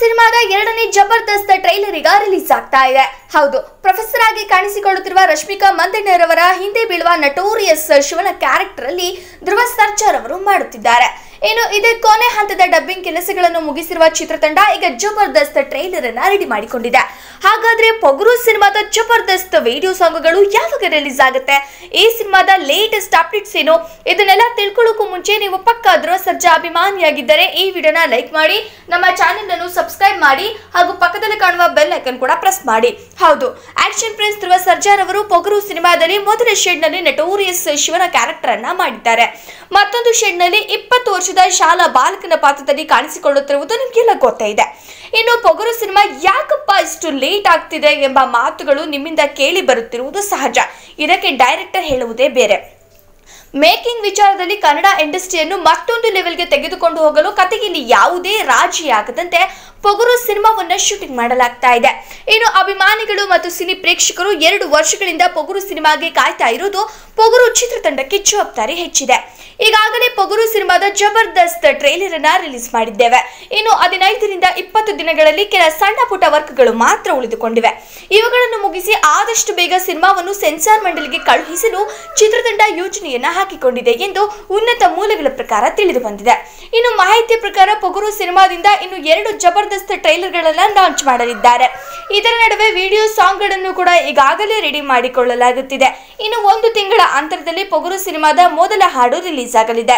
ಸಿನಿಮಾದ ಎರಡನೇ ಜಬರ್ದಸ್ತ್ ಟ್ರೈಲರ್ ಈಗ ರಿಲೀಸ್ ಆಗ್ತಾ ಇದೆ ಹೌದು ಪ್ರೊಫೆಸರ್ ಆಗಿ ಕಾಣಿಸಿಕೊಳ್ಳುತ್ತಿರುವ ರಶ್ಮಿಕಾ ಮಂದಣ್ಣರವರ ಹಿಂದೆ ಬೀಳುವ ನಟೋರಿಯಸ್ ಶಿವನ ಕ್ಯಾರೆಕ್ಟರ್ ಅಲ್ಲಿ ಧ್ರುವ ಸರ್ಜಾರ್ ಅವರು ಮಾಡುತ್ತಿದ್ದಾರೆ ಇನ್ನು ಇದೇ ಕೊನೆ ಹಂತದ ಡಬ್ಬಿಂಗ್ ಕೆಲಸಗಳನ್ನು ಮುಗಿಸಿರುವ ಚಿತ್ರತಂಡ ಈಗ ಜಬರ್ದಸ್ತ್ ಟ್ರೈಲರ್ ಅನ್ನ ರೆಡಿ ಮಾಡಿಕೊಂಡಿದೆ ಹಾಗಾದ್ರೆ ಪೊಗರು ಸಿನಿಮಾದ ಜಬರ್ದಸ್ತ್ ವಿಡಿಯೋ ಸಾಂಗ್ಗಳು ಯಾವಾಗ ರಿಲೀಸ್ ಆಗುತ್ತೆ ಈ ಸಿನಿಮಾದ ಲೇಟೆಸ್ಟ್ ಅಪ್ಡೇಟ್ಸ್ ಏನು ಇದನ್ನೆಲ್ಲ ತಿಳ್ಕೊಳ್ಳೋಕ್ಕೂ ಮುಂಚೆ ನೀವು ಪಕ್ಕ ಧ್ರುವ ಸರ್ಜಾ ಅಭಿಮಾನಿಯಾಗಿದ್ದರೆ ಈ ವಿಡಿಯೋನ ಲೈಕ್ ಮಾಡಿ ನಮ್ಮ ಚಾನೆಲ್ ಅನ್ನು ಸಬ್ಸ್ಕ್ರೈಬ್ ಮಾಡಿ ಹಾಗೂ ಪಕ್ಕದಲ್ಲಿ ಕಾಣುವ ಬೆಲ್ ಐಕನ್ ಕೂಡ ಪ್ರೆಸ್ ಮಾಡಿ ಹೌದು ಆಕ್ಷನ್ ಪ್ರಿನ್ಸ್ ಧ್ರುವ ಸರ್ಜಾರ್ ಅವರು ಪೊಗರು ಸಿನಿಮಾದಲ್ಲಿ ಮೊದಲ ಶೇಡ್ ನಲ್ಲಿ ನಟೋರಿಯಸ್ ಶಿವನ ಕ್ಯಾರೆಕ್ಟರ್ ಅನ್ನ ಮಾಡಿದ್ದಾರೆ ಮತ್ತೊಂದು ಶೇಡ್ ನಲ್ಲಿ ಇಪ್ಪತ್ತು ವರ್ಷದ ಶಾಲಾ ಬಾಲಕನ ಪಾತ್ರದಲ್ಲಿ ಕಾಣಿಸಿಕೊಳ್ಳುತ್ತಿರುವುದು ನಿಮಗೆಲ್ಲ ಗೊತ್ತೇ ಇದೆ ಇನ್ನು ಪೊಗರು ಸಿನಿಮಾ ಯಾಕಪ್ಪ ಇಷ್ಟು ಲೇಟ್ ಆಗ್ತಿದೆ ಎಂಬ ಮಾತುಗಳು ನಿಮ್ಮಿಂದ ಕೇಳಿ ಬರುತ್ತಿರುವುದು ಸಹಜ ಇದಕ್ಕೆ ಡೈರೆಕ್ಟರ್ ಹೇಳುವುದೇ ಬೇರೆ ಮೇಕಿಂಗ್ ವಿಚಾರದಲ್ಲಿ ಕನ್ನಡ ಇಂಡಸ್ಟ್ರಿಯನ್ನು ಮತ್ತೊಂದು ಲೆವೆಲ್ಗೆ ತೆಗೆದುಕೊಂಡು ಹೋಗಲು ಕತೆಗೆ ಇಲ್ಲಿ ಯಾವುದೇ ರಾಜಿಯಾಗದಂತೆ ಪೊಗರು ಸಿನಿಮಾವನ್ನ ಶೂಟಿಂಗ್ ಮಾಡಲಾಗ್ತಾ ಇದೆ ಇನ್ನು ಅಭಿಮಾನಿಗಳು ಮತ್ತು ಸಿನಿ ಪ್ರೇಕ್ಷಕರು ಎರಡು ವರ್ಷಗಳಿಂದ ಪೊಗರು ಸಿನಿಮಾಗೆ ಕಾಯ್ತಾ ಇರೋದು ಪೊಗರು ಚಿತ್ರತಂಡಕ್ಕೆ ಜವಾಬ್ದಾರಿ ಹೆಚ್ಚಿದೆ ಈಗಾಗಲೇ ಪೊಗರು ಸಿನಿಮಾದ ಜಬರ್ದಸ್ತ್ ಟ್ರೈಲರ್ ಅನ್ನ ರಿಲೀಸ್ ಮಾಡಿದ್ದೇವೆ ಇನ್ನು ಹದಿನೈದರಿಂದ ಇಪ್ಪತ್ತು ದಿನಗಳಲ್ಲಿ ಕೆಲ ಸಣ್ಣ ಪುಟ್ಟ ವರ್ಕ್ಗಳು ಮಾತ್ರ ಉಳಿದುಕೊಂಡಿವೆ ಇವುಗಳನ್ನು ಮುಗಿಸಿ ಆದಷ್ಟು ಬೇಗ ಸಿನಿಮಾವನ್ನು ಸೆನ್ಸಾರ್ ಮಂಡಳಿಗೆ ಕಳುಹಿಸಲು ಚಿತ್ರತಂಡ ಯೋಜನೆಯನ್ನ ಹಾಕಿಕೊಂಡಿದೆ ಎಂದು ಉನ್ನತ ಮೂಲಗಳ ಪ್ರಕಾರ ತಿಳಿದು ಬಂದಿದೆ ಇನ್ನು ಮಾಹಿತಿಯ ಪ್ರಕಾರ ಪೊಗರು ಸಿನಿಮಾದಿಂದ ಇನ್ನು ಎರಡು ಜಬರ್ದಸ್ತ್ ಟ್ರೈಲರ್ಗಳನ್ನ ಲಾಂಚ್ ಮಾಡಲಿದ್ದಾರೆ ಇದರ ನಡುವೆ ವಿಡಿಯೋ ಸಾಂಗ್ಗಳನ್ನು ಕೂಡ ಈಗಾಗಲೇ ರೆಡಿ ಮಾಡಿಕೊಳ್ಳಲಾಗುತ್ತಿದೆ ಇನ್ನು ಒಂದು ತಿಂಗಳ ಅಂತರದಲ್ಲಿ ಪೊಗರು ಸಿನಿಮಾದ ಮೊದಲ ಹಾಡು ರಿಲೀಸ್ ಆಗಲಿದೆ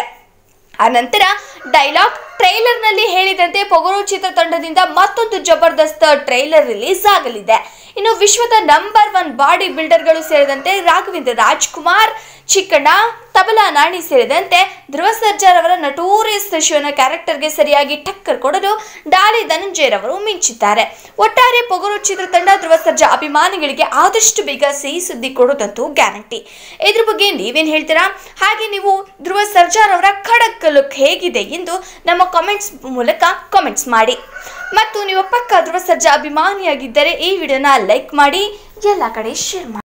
ಅನಂತರ ಡೈಲಾಗ್ ಟ್ರೈಲರ್ನಲ್ಲಿ ಹೇಳಿದಂತೆ ಪೊಗರು ಚಿತ್ರತಂಡದಿಂದ ಮತ್ತೊಂದು ಜಬರ್ದಸ್ತ್ ಟ್ರೈಲರ್ ರಿಲೀಸ್ ಆಗಲಿದೆ ಇನ್ನು ವಿಶ್ವದ ನಂಬರ್ ಒನ್ ಬಾಡಿ ಬಿಲ್ಡರ್ಗಳು ಸೇರಿದಂತೆ ರಾಘವೇಂದ್ರ ರಾಜ್ಕುಮಾರ್ ಚಿಕ್ಕಣ್ಣ ತಬಲಾ ನಾಣಿ ಸೇರಿದಂತೆ ಧ್ರುವ ಸರ್ಜಾರ್ ಅವರ ನಟೋರಿಯಸ್ ಶಿವನ ಕ್ಯಾರೆಕ್ಟರ್ಗೆ ಸರಿಯಾಗಿ ಟಕ್ಕರ್ ಕೊಡಲು ಡಾಲಿ ಧನಂಜಯರವರು ಮಿಂಚಿದ್ದಾರೆ ಒಟ್ಟಾರೆ ಪೊಗರು ಚಿತ್ರತಂಡ ಧ್ರುವ ಸರ್ಜಾ ಅಭಿಮಾನಿಗಳಿಗೆ ಆದಷ್ಟು ಬೇಗ ಸಿಹಿ ಸುದ್ದಿ ಕೊಡೋದಂತೂ ಗ್ಯಾರಂಟಿ ಇದ್ರ ಬಗ್ಗೆ ನೀವೇನು ಹೇಳ್ತೀರಾ ಹಾಗೆ ನೀವು ಧ್ರುವ ಸರ್ಜಾರ್ ಅವರ ಖಡಕ್ ಲುಕ್ ಹೇಗಿದೆ ಎಂದು ನಮ್ಮ ಕಾಮೆಂಟ್ಸ್ ಮೂಲಕ ಕಾಮೆಂಟ್ಸ್ ಮಾಡಿ ಮತ್ತು ನೀವು ಪಕ್ಕ ಧ್ರುವ ಸರ್ಜಾ ಅಭಿಮಾನಿಯಾಗಿದ್ದರೆ ಈ ವಿಡಿಯೋನ ಲೈಕ್ ಮಾಡಿ ಎಲ್ಲ ಕಡೆ ಶೇರ್ ಮಾಡಿ